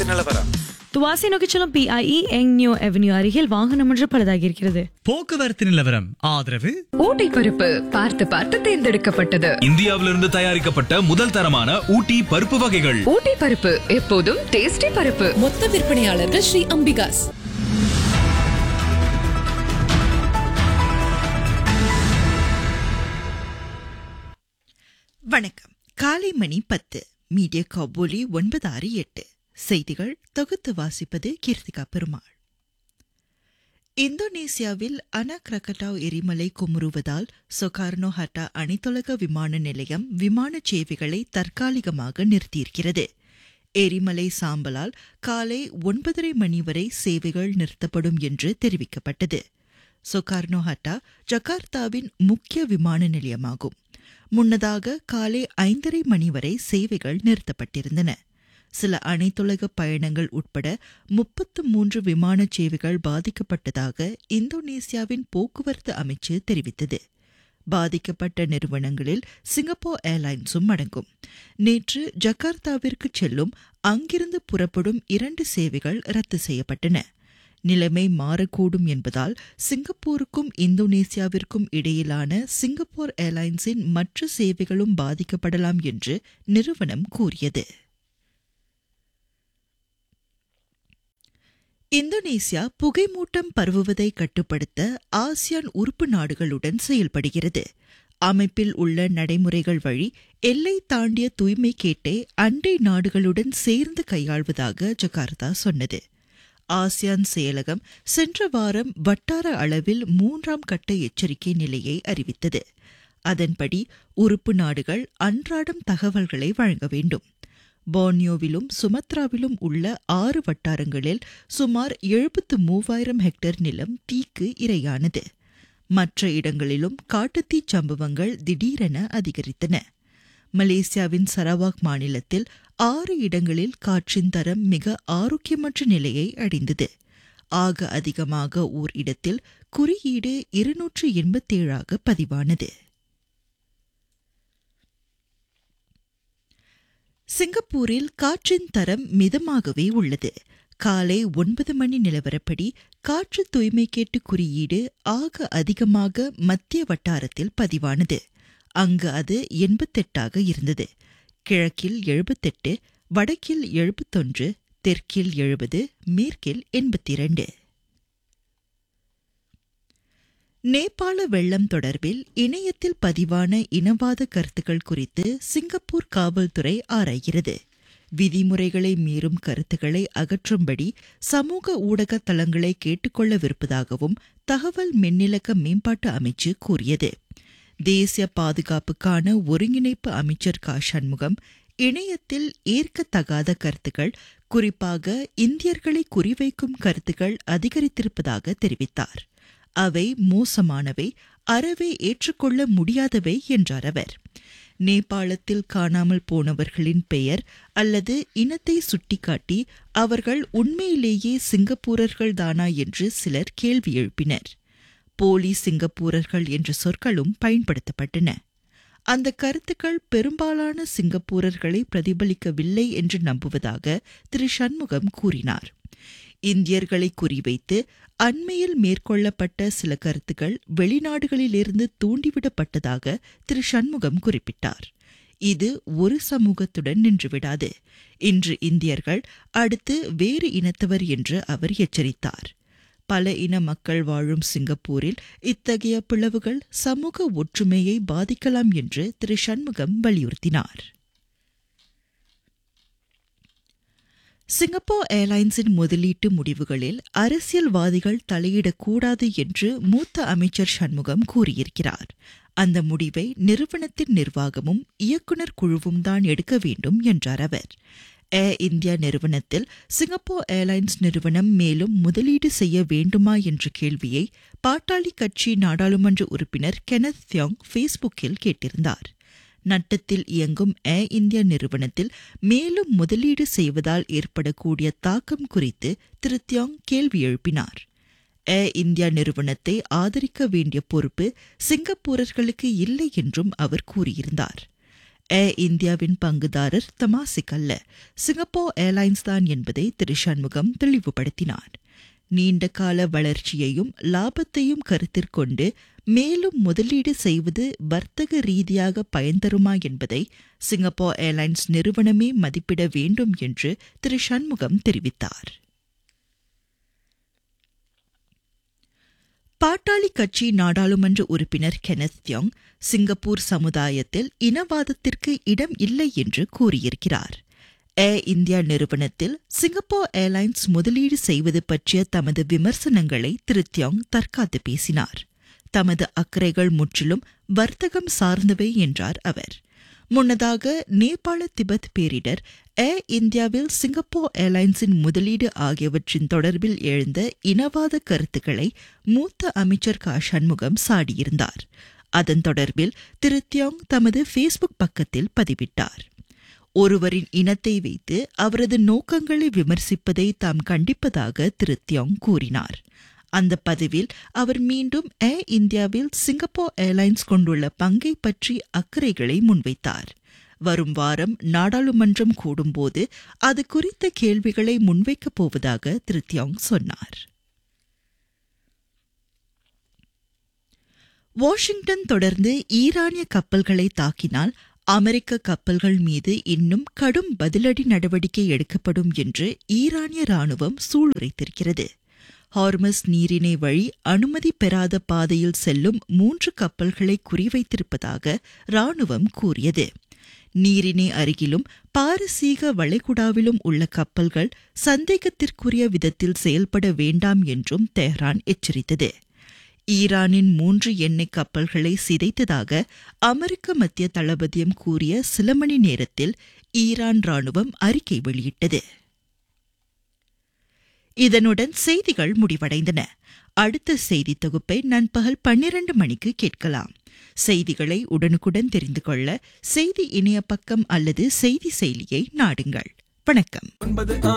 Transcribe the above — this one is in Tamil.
போக்குவரத்து நிலவரம் துவாசி நோக்கி செல்லும் பிஐஇ எங் நியூ அவென்யூ அருகில் வாகனம் ஒன்று பழுதாகி இருக்கிறது போக்குவரத்து நிலவரம் ஆதரவு ஊட்டி பருப்பு பார்த்து பார்த்து தேர்ந்தெடுக்கப்பட்டது இந்தியாவிலிருந்து தயாரிக்கப்பட்ட முதல் தரமான ஊட்டி பருப்பு வகைகள் ஊட்டி பருப்பு எப்போதும் டேஸ்டி பருப்பு மொத்த விற்பனையாளர்கள் ஸ்ரீ அம்பிகாஸ் வணக்கம் காலை மணி பத்து மீடியா காபூலி ஒன்பது ஆறு எட்டு செய்திகள் தொகுத்து வாசிப்பது கீர்த்திகா பெருமாள் இந்தோனேசியாவில் அனா கிரகட்டாவ் எரிமலை குமுறுவதால் சொகார்னோ ஹட்டா அனைத்துலக விமான நிலையம் விமான சேவைகளை தற்காலிகமாக நிறுத்தியிருக்கிறது எரிமலை சாம்பலால் காலை ஒன்பதரை மணி வரை சேவைகள் நிறுத்தப்படும் என்று தெரிவிக்கப்பட்டது சொகார்னோ ஹட்டா ஜகார்த்தாவின் முக்கிய விமான நிலையமாகும் முன்னதாக காலை ஐந்தரை மணி வரை சேவைகள் நிறுத்தப்பட்டிருந்தன சில அனைத்துலக பயணங்கள் உட்பட முப்பத்து மூன்று விமான சேவைகள் பாதிக்கப்பட்டதாக இந்தோனேசியாவின் போக்குவரத்து அமைச்சு தெரிவித்தது பாதிக்கப்பட்ட நிறுவனங்களில் சிங்கப்பூர் ஏர்லைன்ஸும் அடங்கும் நேற்று ஜகார்த்தாவிற்கு செல்லும் அங்கிருந்து புறப்படும் இரண்டு சேவைகள் ரத்து செய்யப்பட்டன நிலைமை மாறக்கூடும் என்பதால் சிங்கப்பூருக்கும் இந்தோனேசியாவிற்கும் இடையிலான சிங்கப்பூர் ஏர்லைன்ஸின் மற்ற சேவைகளும் பாதிக்கப்படலாம் என்று நிறுவனம் கூறியது இந்தோனேசியா புகைமூட்டம் பரவுவதை கட்டுப்படுத்த ஆசியான் உறுப்பு நாடுகளுடன் செயல்படுகிறது அமைப்பில் உள்ள நடைமுறைகள் வழி எல்லை தாண்டிய தூய்மை கேட்டை அண்டை நாடுகளுடன் சேர்ந்து கையாள்வதாக ஜகார்த்தா சொன்னது ஆசியான் செயலகம் சென்ற வாரம் வட்டார அளவில் மூன்றாம் கட்ட எச்சரிக்கை நிலையை அறிவித்தது அதன்படி உறுப்பு நாடுகள் அன்றாடம் தகவல்களை வழங்க வேண்டும் போர்னியோவிலும் சுமத்ராவிலும் உள்ள ஆறு வட்டாரங்களில் சுமார் எழுபத்து மூவாயிரம் ஹெக்டேர் நிலம் தீக்கு இரையானது மற்ற இடங்களிலும் காட்டுத்தீ சம்பவங்கள் திடீரென அதிகரித்தன மலேசியாவின் சரவாக் மாநிலத்தில் ஆறு இடங்களில் காற்றின் தரம் மிக ஆரோக்கியமற்ற நிலையை அடைந்தது ஆக அதிகமாக ஓர் இடத்தில் குறியீடு இருநூற்று எண்பத்தேழாக பதிவானது சிங்கப்பூரில் காற்றின் தரம் மிதமாகவே உள்ளது காலை ஒன்பது மணி நிலவரப்படி காற்று தூய்மை கேட்டு குறியீடு ஆக அதிகமாக மத்திய வட்டாரத்தில் பதிவானது அங்கு அது எண்பத்தெட்டாக இருந்தது கிழக்கில் எழுபத்தெட்டு வடக்கில் எழுபத்தொன்று தெற்கில் எழுபது மேற்கில் எண்பத்தி இரண்டு நேபாள வெள்ளம் தொடர்பில் இணையத்தில் பதிவான இனவாத கருத்துக்கள் குறித்து சிங்கப்பூர் காவல்துறை ஆராய்கிறது விதிமுறைகளை மீறும் கருத்துக்களை அகற்றும்படி சமூக ஊடக தளங்களை கேட்டுக்கொள்ளவிருப்பதாகவும் தகவல் மின்னிலக்க மேம்பாட்டு அமைச்சு கூறியது தேசிய பாதுகாப்புக்கான ஒருங்கிணைப்பு அமைச்சர் கா சண்முகம் இணையத்தில் ஏற்கத்தகாத கருத்துக்கள் குறிப்பாக இந்தியர்களை குறிவைக்கும் கருத்துக்கள் அதிகரித்திருப்பதாக தெரிவித்தார் அவை மோசமானவை அறவே ஏற்றுக்கொள்ள முடியாதவை என்றார் அவர் நேபாளத்தில் காணாமல் போனவர்களின் பெயர் அல்லது இனத்தை சுட்டிக்காட்டி அவர்கள் உண்மையிலேயே சிங்கப்பூரர்கள் தானா என்று சிலர் கேள்வி எழுப்பினர் போலி சிங்கப்பூரர்கள் என்ற சொற்களும் பயன்படுத்தப்பட்டன அந்த கருத்துக்கள் பெரும்பாலான சிங்கப்பூரர்களை பிரதிபலிக்கவில்லை என்று நம்புவதாக திரு சண்முகம் கூறினார் இந்தியர்களை குறிவைத்து அண்மையில் மேற்கொள்ளப்பட்ட சில கருத்துக்கள் வெளிநாடுகளிலிருந்து தூண்டிவிடப்பட்டதாக திரு சண்முகம் குறிப்பிட்டார் இது ஒரு சமூகத்துடன் நின்றுவிடாது இன்று இந்தியர்கள் அடுத்து வேறு இனத்தவர் என்று அவர் எச்சரித்தார் பல இன மக்கள் வாழும் சிங்கப்பூரில் இத்தகைய பிளவுகள் சமூக ஒற்றுமையை பாதிக்கலாம் என்று திரு சண்முகம் வலியுறுத்தினார் சிங்கப்பூர் ஏர்லைன்ஸின் முதலீட்டு முடிவுகளில் அரசியல்வாதிகள் தலையிடக்கூடாது என்று மூத்த அமைச்சர் சண்முகம் கூறியிருக்கிறார் அந்த முடிவை நிறுவனத்தின் நிர்வாகமும் இயக்குநர் குழுவும் தான் எடுக்க வேண்டும் என்றார் அவர் ஏர் இந்தியா நிறுவனத்தில் சிங்கப்பூர் ஏர்லைன்ஸ் நிறுவனம் மேலும் முதலீடு செய்ய வேண்டுமா என்ற கேள்வியை பாட்டாளி கட்சி நாடாளுமன்ற உறுப்பினர் கெனத் தியோங் ஃபேஸ்புக்கில் கேட்டிருந்தார் நட்டத்தில் இயங்கும் ஏர் இந்தியா நிறுவனத்தில் மேலும் முதலீடு செய்வதால் ஏற்படக்கூடிய தாக்கம் குறித்து திரு தியோங் கேள்வி எழுப்பினார் ஏர் இந்தியா நிறுவனத்தை ஆதரிக்க வேண்டிய பொறுப்பு சிங்கப்பூரர்களுக்கு இல்லை என்றும் அவர் கூறியிருந்தார் ஏர் இந்தியாவின் பங்குதாரர் தமாசிக் அல்ல சிங்கப்பூர் ஏர்லைன்ஸ் தான் என்பதை திரு சண்முகம் தெளிவுபடுத்தினார் நீண்ட கால வளர்ச்சியையும் லாபத்தையும் கருத்திற்கொண்டு மேலும் முதலீடு செய்வது வர்த்தக ரீதியாக பயன் தருமா என்பதை சிங்கப்பூர் ஏர்லைன்ஸ் நிறுவனமே மதிப்பிட வேண்டும் என்று திரு சண்முகம் தெரிவித்தார் பாட்டாளி கட்சி நாடாளுமன்ற உறுப்பினர் கெனத் யோங் சிங்கப்பூர் சமுதாயத்தில் இனவாதத்திற்கு இடம் இல்லை என்று கூறியிருக்கிறார் ஏர் இந்தியா நிறுவனத்தில் சிங்கப்பூர் ஏர்லைன்ஸ் முதலீடு செய்வது பற்றிய தமது விமர்சனங்களை திரு தியோங் தற்காத்து பேசினார் தமது அக்கறைகள் முற்றிலும் வர்த்தகம் சார்ந்தவை என்றார் அவர் முன்னதாக நேபாள திபெத் பேரிடர் ஏர் இந்தியாவில் சிங்கப்பூர் ஏர்லைன்ஸின் முதலீடு ஆகியவற்றின் தொடர்பில் எழுந்த இனவாத கருத்துக்களை மூத்த அமைச்சர் க சண்முகம் சாடியிருந்தார் அதன் தொடர்பில் திரு தியோங் தமது ஃபேஸ்புக் பக்கத்தில் பதிவிட்டார் ஒருவரின் இனத்தை வைத்து அவரது நோக்கங்களை விமர்சிப்பதை தாம் கண்டிப்பதாக திரு தியோங் கூறினார் அந்த பதிவில் அவர் மீண்டும் ஏர் இந்தியாவில் சிங்கப்பூர் ஏர்லைன்ஸ் கொண்டுள்ள பங்கை பற்றி அக்கறைகளை முன்வைத்தார் வரும் வாரம் நாடாளுமன்றம் கூடும்போது அது குறித்த கேள்விகளை முன்வைக்கப் போவதாக திரு தியோங் சொன்னார் வாஷிங்டன் தொடர்ந்து ஈரானிய கப்பல்களை தாக்கினால் அமெரிக்க கப்பல்கள் மீது இன்னும் கடும் பதிலடி நடவடிக்கை எடுக்கப்படும் என்று ஈரானிய ராணுவம் சூளுரைத்திருக்கிறது ஹார்மஸ் நீரிணை வழி அனுமதி பெறாத பாதையில் செல்லும் மூன்று கப்பல்களை குறிவைத்திருப்பதாக ராணுவம் கூறியது நீரிணை அருகிலும் பாரசீக வளைகுடாவிலும் உள்ள கப்பல்கள் சந்தேகத்திற்குரிய விதத்தில் செயல்பட வேண்டாம் என்றும் தெஹ்ரான் எச்சரித்தது ஈரானின் மூன்று எண்ணெய் கப்பல்களை சிதைத்ததாக அமெரிக்க மத்திய தளபதியம் கூறிய சில மணி நேரத்தில் ஈரான் ராணுவம் அறிக்கை வெளியிட்டது இதனுடன் செய்திகள் முடிவடைந்தன அடுத்த செய்தி தொகுப்பை நண்பகல் பன்னிரண்டு மணிக்கு கேட்கலாம் செய்திகளை உடனுக்குடன் தெரிந்து கொள்ள செய்தி இணைய பக்கம் அல்லது செய்தி செயலியை நாடுங்கள் வணக்கம்